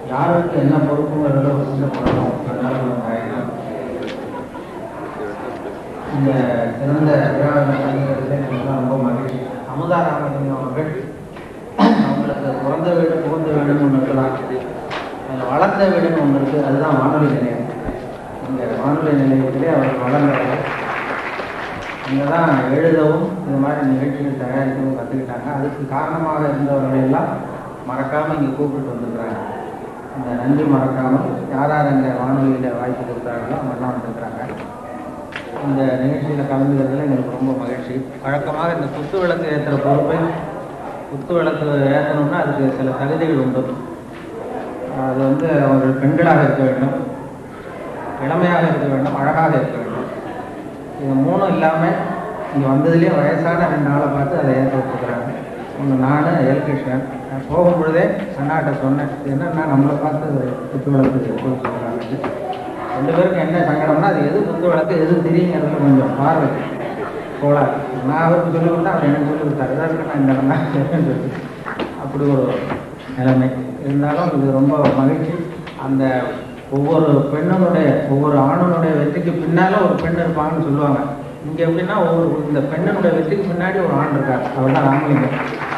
யாருக்கு என்ன பொறுப்புங்கிறத ஒரு சின்ன பழக்கம் அதனால நம்ம ஆயிடலாம் இந்த சிறந்த விழாவை நடத்துகிறதுல எனக்கு ரொம்ப மகிழ்ச்சி அமுதா ராமலிங்கம் அவர்கள் அவங்களுக்கு பிறந்த வீடு புகுந்த வீடுன்னு ஒன்று இருக்கலாம் அதில் வளர்ந்த வீடுன்னு ஒன்று இருக்குது அதுதான் வானொலி நிலையம் இந்த வானொலி நிலையத்திலே அவர் வளர்ந்தார் இங்கே தான் எழுதவும் இந்த மாதிரி நிகழ்ச்சிகள் தயாரிக்கவும் கற்றுக்கிட்டாங்க அதுக்கு காரணமாக இருந்தவர்கள் எல்லாம் மறக்காமல் இங்கே கூப்பிட்டு வந்திருக்கிறாங்க இந்த நன்றி மறக்காமல் யார் யார் இங்கே வானொலியில் வாய்ப்பு கொடுத்தாங்களோ அவங்கெல்லாம் வந்திருக்கிறாங்க இந்த நிகழ்ச்சியில் கலந்துக்கிறதுல எங்களுக்கு ரொம்ப மகிழ்ச்சி வழக்கமாக இந்த குத்து விளக்கு ஏற்றுற பொறுப்பை குத்து விளக்கு ஏற்றணும்னா அதுக்கு சில தகுதிகள் உண்டு அது வந்து அவர்கள் பெண்களாக இருக்க வேண்டும் இளமையாக இருக்க வேண்டும் அழகாக இருக்க வேண்டும் இது மூணும் இல்லாமல் இங்கே வந்ததுலேயே வயசான ரெண்டு ஆளை பார்த்து அதை ஏற்ற வச்சுக்கிறாங்க ஒன்று நான் எல் கிருஷ்ணன் நான் போகும் பொழுதே அண்ணாட்ட சொன்னேன் இது என்னன்னா நம்மளை பார்த்து குத்து விளக்கு எடுத்து வச்சுக்கிறாங்க ரெண்டு பேருக்கும் என்ன சங்கடம்னா அது எது குத்து விளக்கு எது தெரியுங்கிறதுல கொஞ்சம் பார்வை கோளாறு நான் அவருக்கு சொல்லி கொடுத்தா அவர் எனக்கு சொல்லி கொடுத்தாரு அதான் நான் இந்த இடம் தான் சொல்லி அப்படி ஒரு நிலைமை இருந்தாலும் இது ரொம்ப மகிழ்ச்சி அந்த ஒவ்வொரு பெண்ணுடைய ஒவ்வொரு ஆணுனுடைய வெற்றிக்கு பின்னால ஒரு பெண் இருப்பாங்கன்னு சொல்லுவாங்க இங்கே எப்படின்னா ஒவ்வொரு இந்த பெண்ணினுடைய வெற்றிக்கு பின்னாடி ஒரு ஆண் இருக்கார் அவர் தான் ராமலிங்கம்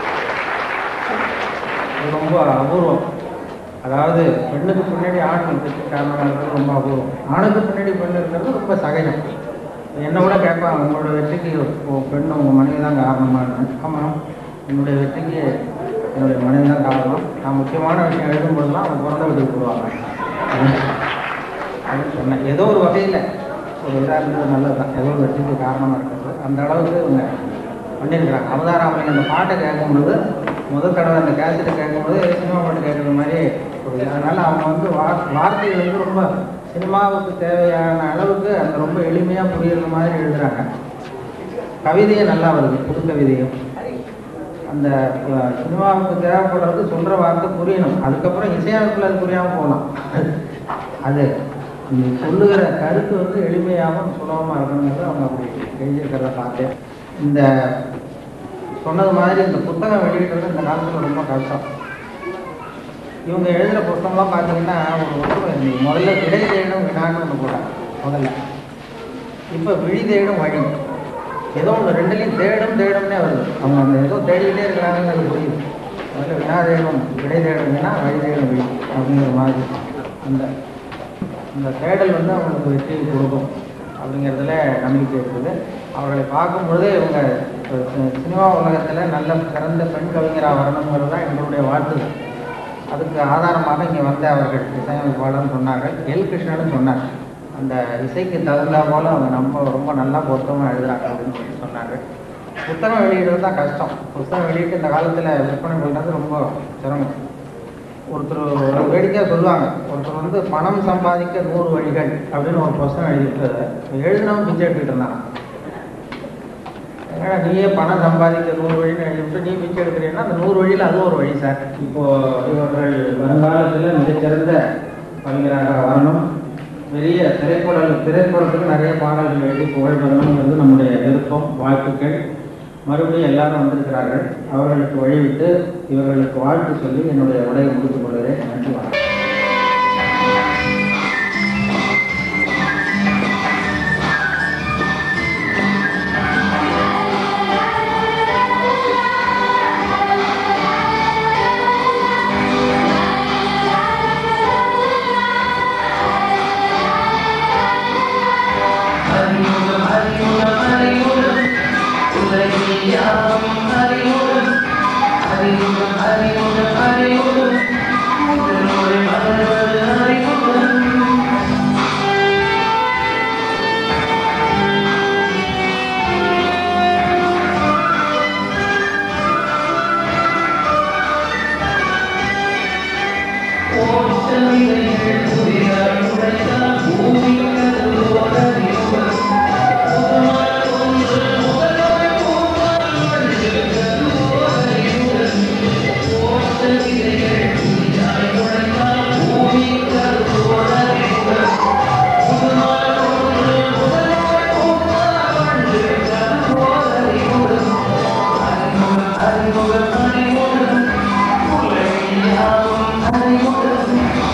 இது ரொம்ப அபூர்வம் அதாவது பெண்ணுக்கு பின்னாடி ஆண் வெற்றிக்கு காரணமாக இருக்கிறது ரொம்ப அபூர்வம் ஆணுக்கு பின்னாடி பெண் இருக்கிறது ரொம்ப சகஜம் என்ன கூட கேட்பாங்க உங்களோட வெற்றிக்கு உ- பெண் உங்கள் மனைவி தான் காரணமாக ஆமாம் என்னுடைய வெற்றிக்கு என்னுடைய மனைவி தான் காரணம் நான் முக்கியமான விஷயம் எழுதும்போதெல்லாம் அவங்க பிறந்த வீட்டுக்கு போடுவாங்க அப்படின்னு சொன்னேன் ஏதோ ஒரு வகையில் ஒரு இதாக இருந்தது நல்லது தான் ஏதோ ஒரு வெற்றிக்கு காரணமாக இருக்கிறது அந்த அளவுக்கு இவங்க பண்ணியிருக்கிறாங்க அவதாராமலிங்க அந்த பாட்டை கேட்கும்பொழுது முதல் தடவை அந்த கேசட்டை கேட்கும்போது சினிமா பாட்டு கேட்குற மாதிரி ஒரு இது. அதனால அவங்க வந்து வார் வார்த்தைகள் வந்து ரொம்ப சினிமாவுக்கு தேவையான அளவுக்கு அந்த ரொம்ப எளிமையாக புரியுற மாதிரி எழுதுறாங்க கவிதையே நல்லா வருது புது கவிதையும் அந்த அஹ், சினிமாவுக்கு தேவைப்படுறது சொல்கிற வார்த்தை புரியணும் அதுக்கப்புறம் இசையமைப்பில் அது புரியாமல் போகலாம் அது நீ சொல்லுகிற கருத்து வந்து எளிமையாகவும் சுலபமாக இருக்கணுங்கிறது அவங்க அப்படி எழுதியிருக்கிறத பார்த்தேன் இந்த சொன்னது மாதிரி இந்த புத்தகம் வெளியிடுறது இந்த காலத்தில் ரொம்ப கஷ்டம் இவங்க எழுதுகிற புத்தகம்லாம் பார்த்தீங்கன்னா ஒரு ஒற்றுமை இருந்தது முதல்ல விடை தேடும் வினான்னு ஒன்று போட்டாங்க முதல்ல இப்போ விழி தேடும் வழி ஏதோ ஒன்று ரெண்டுலேயும் தேடும் தேடும்னே வருது அவங்க அந்த ஏதோ தேடிக்கிட்டே இருக்கிறாங்கன்னு புரியுது முதல்ல வினா தேடும் விடை தேடும் வினா வழி தேடும் விழி அப்படிங்கிற மாதிரி அந்த அந்த தேடல் வந்து அவங்களுக்கு வெற்றியை கொடுக்கும் அப்படிங்கிறதுல நம்பிக்கை இருக்குது அவர்களை பார்க்கும் பொழுதே இவங்க அஹ், சி- சினிமா உலகத்தில் நல்ல சிறந்த பெண் கவிஞராக வரணுங்கிறது தான் எங்களுடைய வாழ்த்துதல் அதுக்கு ஆதாரமாக இங்கே வந்த அவர்கள் இசையமைப்பாளர்னு சொன்னார்கள் எல் கிருஷ்ணன் சொன்னார் அந்த இசைக்கு தகுந்தா போல அவங்க நம்ம ரொம்ப நல்லா பொருத்தமாக எழுதுறாங்க அப்படின்னு சொல்லி சொன்னாங்க புத்தகம் வெளியிடுறது தான் கஷ்டம் புத்தகம் வெளியிட்டு இந்த காலத்தில் விற்பனை பண்ணுறது ரொம்ப சிரமம் ஒருத்தர் ஒரு வேடிக்கையாக சொல்லுவாங்க ஒருத்தர் வந்து பணம் சம்பாதிக்க நூறு வழிகள் அப்படின்னு ஒரு புத்தகம் எழுதிட்டு எழுதினவன் பிச்சை எடுத்துக்கிட்டு இருந்தான் ஏன்னா நீயே பணம் சம்பாதிக்க நூறு வழின்னு எழுதிவிட்டு நீ பிச்சை எடுக்கிறீங்கன்னா அந்த நூறு வழியில் அதுவும் ஒரு வழி சார் இப்போ இவர்கள் வருங்காலத்தில் மிகச்சிறந்த கவிஞராக வரணும் பெரிய திரைப்பட திரைப்படத்துக்கு நிறைய பாடல்கள் எழுதி புகழ் வரணுங்கிறது நம்முடைய விருப்பம் வாழ்த்துக்கள் மறுபடியும் எல்லாரும் வந்திருக்கிறார்கள் அவர்களுக்கு வழிவிட்டு இவர்களுக்கு வாழ்த்து சொல்லி என்னுடைய உரையை முடித்துக் கொள்கிறேன் நன்றி வணக்கம் அறிமுகம் அறிமுகம் அறிமுகம் உலகியாம் அறிமுகம் அறிமுகம் அறிமுகம் அறிமுகம் இதனோடு மலர்வது அறிமுகம் ஓட்டமிகள் புதிதாய் உடைத்தால் பூமி கதவோட அறிமுகம் புதுமான ஒன்று முதலாய் பூமான் ஓட்டமிகள் புதிதாய் உடைத்தால் பூமி கதவோட அறிமுகம் புதுமான ஒன்று முதலாய் பூமான் கதவோட அறிமுகம் அறிமுகம் அறிமுகம் அறிமுகம் உலகியாவும் அறிமுகம்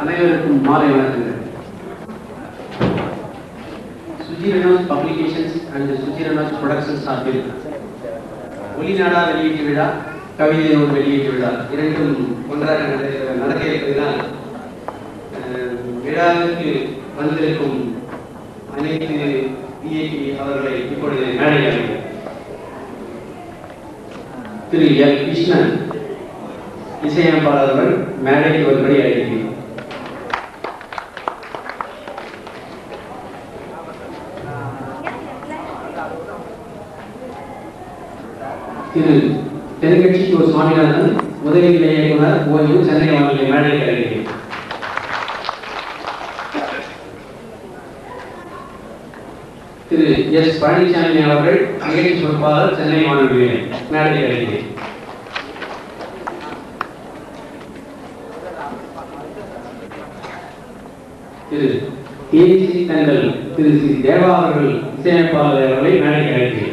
அனைவருக்கும் மாலை வணக்கங்கள் Sujiranas publications and Sujiranas productions சார்பில் ஒளிநாடா வெளியீட்டு விழா கவிதை நூல் வெளியீட்டு விழா இரண்டும் ஒன்றாக நட- நடக்க இருப்பதனால் அஹ், விழாவிற்கு வந்திருக்கும் அனைத்து விஐபி அவர்களை இப்பொழுது மேடை அழைக்கிறேன். திரு எல் கிருஷ்ணன் இசையமைப்பாளர்கள் மேடைக்கு வரும்படி அழைக்கிறேன் திரு தென்கட்சி ஒரு சுவாமிநாதன் உதவி நிலைய இயக்குனர் ஓய்வு சென்னை வானிலை மேடைக்கு அழைக்கிறேன் திரு எஸ் பழனிசாமி அவர்கள் நிகழ்ச்சி பொறுப்பாளர் சென்னை வானொலி மேடைக்கு அழைக்கிறேன் திரு தேசி தங்கள் திரு சி தேவா அவர்கள் இசையமைப்பாளர் அவர்களை மேடைக்கு அழைக்கிறேன்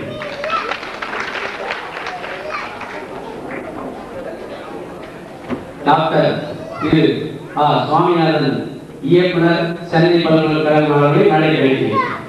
டாக்டர் திரு ஆ சுவாமிநாதன் இயக்குனர் சென்னை பல்கலைக்கழகம் அவர்களை மேடைக்கு அழைக்கிறேன்